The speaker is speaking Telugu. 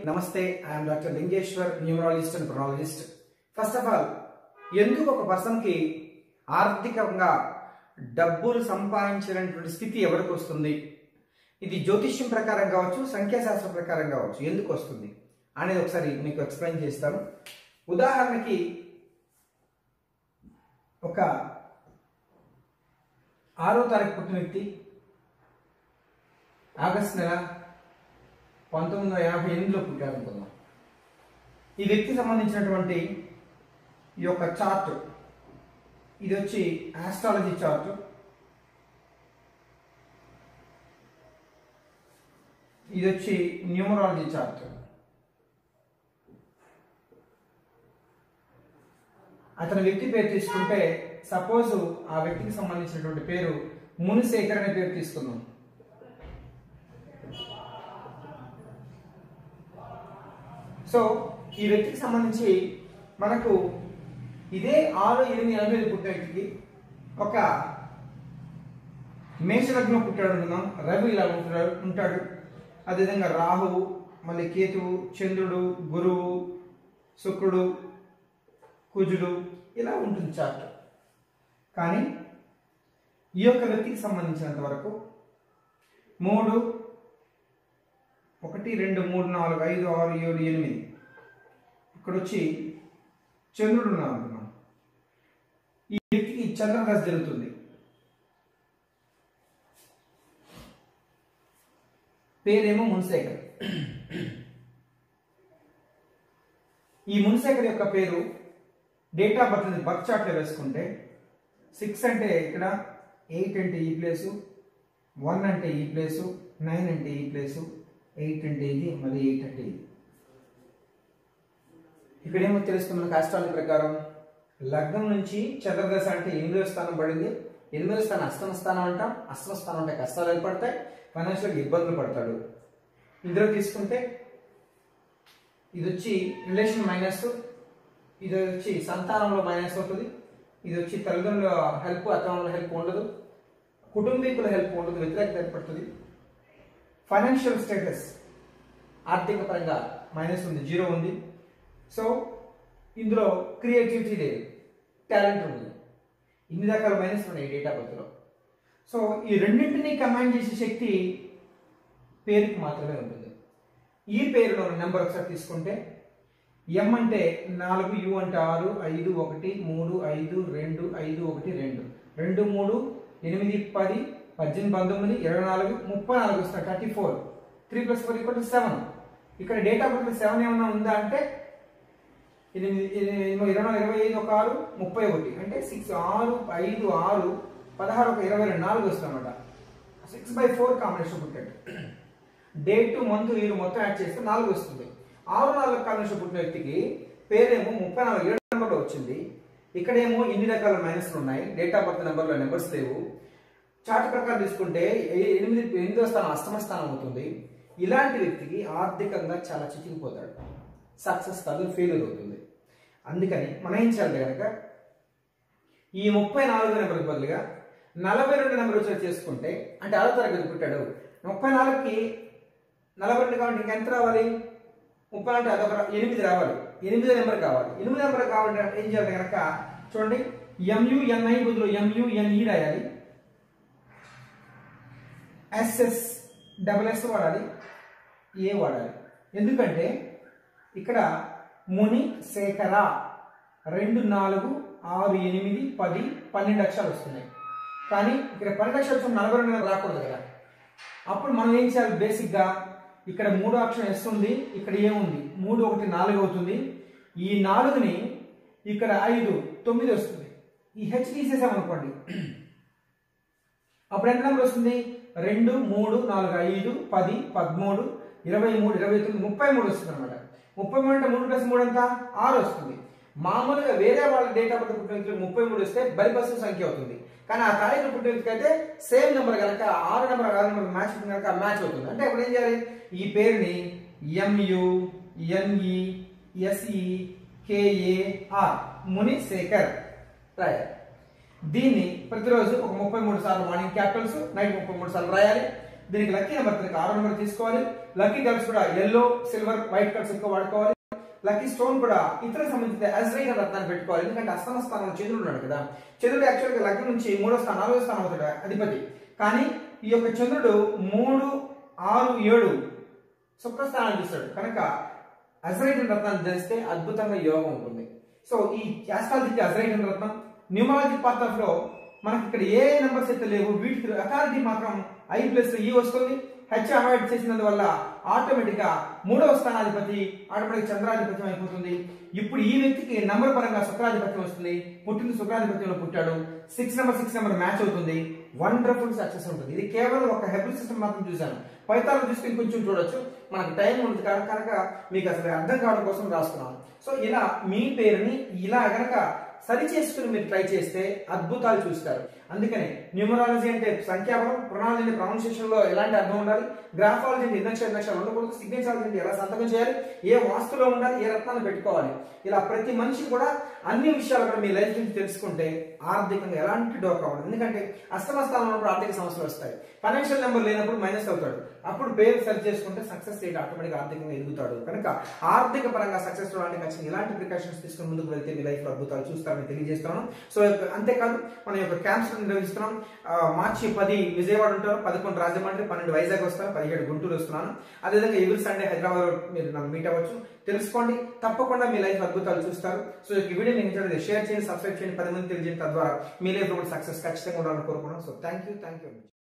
నమస్తే I'm doctor Lingeshwar numerologist and ప్రొనాలజిస్ట్ ఫస్ట్ ఆఫ్ ఆల్ ఎందుకు ఒక పర్సన్కి ఆర్థికంగా డబ్బులు సంపాదించినటువంటి స్థితి ఎవరికి వస్తుంది ఇది జ్యోతిష్యం ప్రకారం కావచ్చు సంఖ్యాశాస్త్రం ప్రకారం కావచ్చు ఎందుకు వస్తుంది అనేది ఒకసారి మీకు ఎక్స్ప్లెయిన్ చేస్తాను ఉదాహరణకి ఒక ఆరో తారీఖు పుట్టిన వ్యక్తి ఆగస్ట్ నెల పంతొమ్మిది వందల యాభై ఎనిమిదిలో పుట్టారు అనుకుందాం ఈ వ్యక్తికి సంబంధించినటువంటి ఈ యొక్క చార్ట్ ఇది వచ్చి ఆస్ట్రాలజీ చార్ట్ ఇది వచ్చి న్యూమరాలజీ చార్ట్ అతని వ్యక్తి పేరు తీసుకుంటే సపోజ్ ఆ వ్యక్తికి సంబంధించినటువంటి పేరు మునిశేఖర్ అనే పేరు తీసుకుందాం సో ఈ వ్యక్తికి సంబంధించి మనకు ఇదే ఆరు ఎనిమిది ఎనభై పుట్టిన వ్యక్తికి ఒక మేషలగ్నం పుట్టాడు అనుకుందాం రవి ఇలా ఉంటాడు ఉంటాడు అదేవిధంగా రాహువు మళ్ళీ కేతువు చంద్రుడు గురువు శుక్రుడు కుజుడు ఇలా ఉంటుంది చార్ట్ కానీ ఈ యొక్క వ్యక్తికి సంబంధించినంత వరకు మూడు ఒకటి రెండు మూడు నాలుగు ఐదు ఆరు ఏడు ఎనిమిది ఇక్కడ వచ్చి చంద్రుడు ఉన్నాడు అనుకున్నాం ఈ వ్యక్తికి చంద్రదశ జరుగుతుంది పేరేమో మున్శేఖర్ ఈ మున్శేఖర్ యొక్క పేరు డేట్ ఆఫ్ బర్త్ బర్త్ చార్ట్లో వేసుకుంటే సిక్స్ అంటే ఇక్కడ ఎయిట్ అంటే ఈ ప్లేసు వన్ అంటే ఈ ప్లేసు నైన్ అంటే ఈ ప్లేసు ఎయిట్ అంటే ఇది మళ్ళీ ఎయిట్ అంటే ఇది ఇక్కడేమో తెలుస్తుంది మనకు అష్టాల ప్రకారం లగ్నం నుంచి చంద్రదశ అంటే ఎనిమిదో స్థానం పడింది ఎనిమిదో స్థానం అష్టమ స్థానం అంటాం అష్టమ స్థానం అంటే కష్టాలు ఏర్పడతాయి ఫైనాన్షియల్గా ఇబ్బందులు పడతాడు ఇందులో తీసుకుంటే ఇది వచ్చి రిలేషన్ మైనస్ ఇది వచ్చి సంతానంలో మైనస్ అవుతుంది ఇది వచ్చి తల్లిదండ్రుల హెల్ప్ అత్తమామల హెల్ప్ ఉండదు కుటుంబీకుల హెల్ప్ ఉండదు వ్యతిరేకత ఏర్పడుతుంది ఫైనాన్షియల్ స్టేటస్ ఆర్థిక పరంగా మైనస్ ఉంది జీరో ఉంది సో ఇందులో క్రియేటివిటీ లేదు టాలెంట్ ఉంది ఇన్ని రకాల మైనస్ ఉన్నాయి డేటా బర్త్లో సో ఈ రెండింటినీ కమాండ్ చేసే శక్తి పేరుకి మాత్రమే ఉంటుంది ఈ పేరులో నెంబర్ ఒకసారి తీసుకుంటే ఎం అంటే నాలుగు యు అంటే ఆరు ఐదు ఒకటి మూడు ఐదు రెండు ఐదు ఒకటి రెండు రెండు మూడు ఎనిమిది పది పద్దెనిమిది పంతొమ్మిది ఇరవై నాలుగు ముప్పై నాలుగు వస్తాయి thirty four three plus four equal seven ఇక్కడ డేట్ ఆఫ్ బర్త్ సెవెన్ ఏమైనా ఉందా అంటే ఎనిమిది ఎనిమిది ఇరవై నాలుగు ఇరవై ఐదు ఒక ఆరు ముప్పై ఒకటి అంటే సిక్స్ ఆరు ఐదు ఆరు పదహారు ఒక ఇరవై రెండు నాలుగు వస్తుంది అనమాట సిక్స్ బై ఫోర్ కాంబినేషన్ పుట్టాడు డేట్ మంత్ ఇయర్ మొత్తం యాడ్ చేస్తే నాలుగు వస్తుంది ఆరు నాలుగు కాంబినేషన్ పుట్టిన వ్యక్తికి పేరేమో ముప్పై నాలుగు ఏడు నెంబర్లో వచ్చింది ఇక్కడేమో ఇన్ని రకాల మైనస్లు ఉన్నాయి డేట్ ఆఫ్ బర్త్ నెంబర్లో నెంబర్స్ లేవు చార్ట్ ప్రకారం తీసుకుంటే ఎ- ఎనిమిది ఎనిమిదో స్థానం అష్టమ స్థానం అవుతుంది ఇలాంటి వ్యక్తికి ఆర్థికంగా చాలా చితికిపోతాడు సక్సెస్ కాదు ఫెయిల్యూర్ అవుతుంది అందుకని మనం ఏం చేయాలి కనుక ఈ ముప్పై నాలుగు నెంబర్కి బదులుగా నలభై రెండు నెంబర్ వచ్చి చేసుకుంటే అంటే ఆరో తరగతి పుట్టాడు ముప్పై నాలుగుకి నలభై రెండు కాబట్టి ఇంకెంత రావాలి ముప్పై అంటే అదొక రా- ఎనిమిది రావాలి ఎనిమిది నెంబర్ కావాలి ఎనిమిది నెంబర్ కావాలంటే ఏం చేయాలి కనుక చూడండి ఎంయుఎన్ఐ బదులు ఎంయుఎన్ఈ రాయాలి ఎస్ఎస్ డబల్ ఎస్ వాడాలి ఏ వాడాలి ఎందుకంటే ఇక్కడ ముని శేఖర రెండు నాలుగు ఆరు ఎనిమిది పది పన్నెండు అక్షరాలు వస్తున్నాయి కానీ ఇక్కడ పన్నెండు అక్షరాలు వచ్చిన నలభై రెండు రాకూడదు కదా అప్పుడు మనం ఏం చేయాలి బేసిక్గా ఇక్కడ మూడో అక్షరం ఎస్ ఉంది ఇక్కడ ఏముంది మూడు ఒకటి నాలుగు అవుతుంది ఈ నాలుగుని ఇక్కడ ఐదు తొమ్మిది వస్తుంది ఈ హెచ్ తీసేసామనుకోండి అప్పుడు ఎంత నెంబర్ వస్తుంది రెండు మూడు నాలుగు ఐదు పది పదమూడు ఇరవై మూడు ఇరవై తొమ్మిది ముప్పై మూడు వస్తుంది అనమాట ముప్పై మూడు అంటే మూడు ప్లస్ మూడు ఎంత ఆరు వస్తుంది మామూలుగా వేరే వాళ్ళ డేట్ ఆఫ్ బర్త్ పుట్టిన వ్యక్తులకు ముప్పై మూడు వస్తే బలిపసు సంఖ్య అవుతుంది కానీ ఆ తారీఖు పుట్టిన వ్యక్తికి అయితే సేమ్ నెంబర్ కనుక ఆరు నెంబర్ ఆరు నెంబర్ మ్యాచ్ అవుతుంది కనుక మ్యాచ్ అవుతుంది అంటే ఇప్పుడు ఏం చేయాలి ఈ పేరుని ఎంయు ఎన్ఈ ఎస్ఈ కేఏఆర్ ముని శేఖర్ రాయాలి దీన్ని ప్రతిరోజు ఒక ముప్పై మూడు సార్లు మార్నింగ్ క్యాపిటల్స్ నైట్ ముప్పై మూడు సార్లు రాయాలి దీనికి లక్కీ నెంబర్ దీనికి ఆరో నెంబర్ తీసుకోవాలి లక్కీ కలర్స్ కూడా ఎల్లో సిల్వర్ వైట్ కలర్స్ ఎక్కువ వాడుకోవాలి లక్కీ స్టోన్ కూడా ఇతర సంబంధిత అజ్రైన రత్నాన్ని పెట్టుకోవాలి ఎందుకంటే అష్టమ స్థానంలో చంద్రుడు ఉన్నాడు కదా చంద్రుడు యాక్చువల్ గా లగ్నం నుంచి మూడో స్థానం నాలుగో స్థానం అవుతాడు అధిపతి కానీ ఈ యొక్క చంద్రుడు మూడు ఆరు ఏడు శుక్రస్థానాన్ని చూస్తాడు కనుక అజరైటన్ రత్నాన్ని ధరిస్తే అద్భుతంగా యోగం ఉంటుంది సో ఈ ఆస్ట్రాలజీకి అజరైటన్ రత్నం న్యూమరాలజీ పార్ట్ ఆఫ్ లో మనకి ఇక్కడ ఏ నెంబర్స్ అయితే లేవు వీటికి అథారిటీ మాత్రం ఐ ప్లస్ ఈ వస్తుంది హెచ్ అవాయిడ్ చేసినందువల్ల ఆటోమేటిక్ గా మూడవ స్థానాధిపతి ఆటోమేటిక్ చంద్రాధిపత్యం అయిపోతుంది ఇప్పుడు ఈ వ్యక్తికి నంబర్ పరంగా శుక్రాధిపత్యం వస్తుంది పుట్టిన శుక్రాధిపత్యంలో పుట్టాడు six number six number match అవుతుంది వండర్ఫుల్ సక్సెస్ ఉంటుంది ఇది కేవలం ఒక హెబుల్ సిస్టమ్ మాత్రం చూశాను ఫలితాలు చూస్తే కొంచెం చూడొచ్చు మనకు టైం ఉంటుంది కనుక కనుక మీకు అసలు అర్థం కావడం కోసం రాస్తున్నాను సో ఇలా మీ పేరుని ఇలా గనక సరి చేసుకుని మీరు ట్రై చేస్తే అద్భుతాలు చూస్తారు అందుకని న్యూమరాలజీ అంటే సంఖ్యాబలం ప్రొనాలజీ అంటే ప్రొనౌన్సియేషన్ లో ఎలాంటి అర్థం ఉండాలి గ్రాఫాలజీ అంటే ఎన్నక్షర ఎన్నక్షరాలు ఉండకూడదు సిగ్నేచరాలజీ అంటే ఎలా సంతకం చేయాలి ఏ వాస్తులో ఉండాలి ఏ రత్నాన్ని పెట్టుకోవాలి ఇలా ప్రతి మనిషి కూడా అన్ని విషయాలు కూడా మీ లైఫ్ నుంచి తెలుసుకుంటే ఆర్థికంగా ఎలాంటి డోకా ఉండదు ఎందుకంటే అష్టమ స్థానంలో ఉన్నప్పుడు ఆర్థిక సమస్యలు వస్తాయి ఫైనాన్షియల్ నెంబర్ లేనప్పుడు మైనస్ అవుతాడు అప్పుడు పేరు సరి చేసుకుంటే సక్సెస్ రేట్ ఆటోమేటిక్ ఆర్థికంగా ఎదుగుతాడు కనుక ఆర్థిక పరంగా సక్సెస్ రావడానికి ఖచ్చితంగా ఇలాంటి ప్రికాషన్స్ తీసుకుని ముందుకు వెళ్తే మీ లైఫ్ లో అద్భుతాలు చూస్తారని తెలియజేస్తున్నాను సో అంతేకాదు మన యొక్క క్యాంప్స్ నిర్వహిస్తున్నాం ఆ, మార్చి పది విజయవాడ ఉంటారు పదకొండు రాజమండ్రి పన్నెండు వైజాగ్ వస్తారు పదిహేడు గుంటూరు వస్తున్నాను అదేవిధంగా ఎవ్రీ సండే హైదరాబాద్ మీరు నన్ను మీట్ అవ్వచ్చు తెలుసుకోండి తప్పకుండా మీ లైఫ్ అద్భుతాలు చూస్తారు సో ఈ వీడియో మీకు షేర్ చేయండి సబ్స్క్రైబ్ చేయండి పది మంది తెలియజేయండి తద్వారా మీ లైఫ్ లో కూడా సక్సెస్ ఖచ్చితంగా ఉండాలని కోరుకున్నాను so thank you thank you